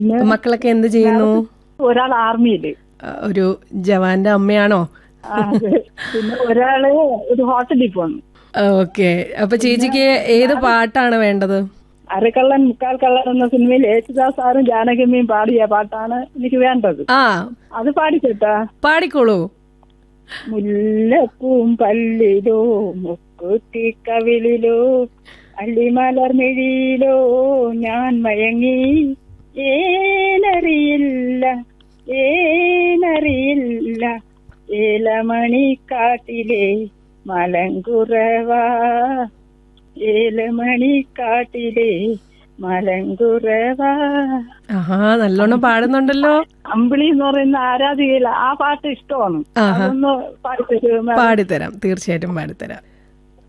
പിന്നെ മക്കളൊക്കെ എന്ത് ചെയ്യുന്നു ഒരാൾ ആർമിയില് ആ, ഒരു ജവാന്റെ അമ്മയാണോ ആ, അതെ. പിന്നെ ഒരാള് ഒരു ഹോട്ടലിൽ പോന്നു ഓക്കെ അപ്പൊ ചേച്ചിക്ക് ഏത് പാട്ടാണ് വേണ്ടത് അരക്കള്ളൻ മുക്കാൽ കള്ളൻ എന്ന സിനിമയിൽ യേശുദാസ് സാറും ജാനകിയമ്മയും പാടിയ പാട്ടാണ് എനിക്ക് വേണ്ടത് ആ അത് പാടിച്ചേട്ടാ പാടിക്കോളൂ മുല്ലപ്പൂം പല്ലിലോ മുക്കുത്തി കവിളിലോ അള്ളിമലർമിഴിയിലോ ഞാൻ മയങ്ങി ഏനറിയില്ല ഏനറിയില്ല ഏലമണിക്കാട്ടിലെ മലങ്കുറവാ ഏലമണിക്കാട്ടിലെ മലങ്കുറവാ ആഹാ നല്ലോണം പാടുന്നുണ്ടല്ലോ അമ്പിളി എന്ന് പറയുന്ന ആരാധികയില ആ പാട്ട് ഇഷ്ടമാണ് ആഹാ. അതൊന്ന് പാടിത്തരുമോ പാടിത്തരാം തീർച്ചയായിട്ടും പാടിത്തരാം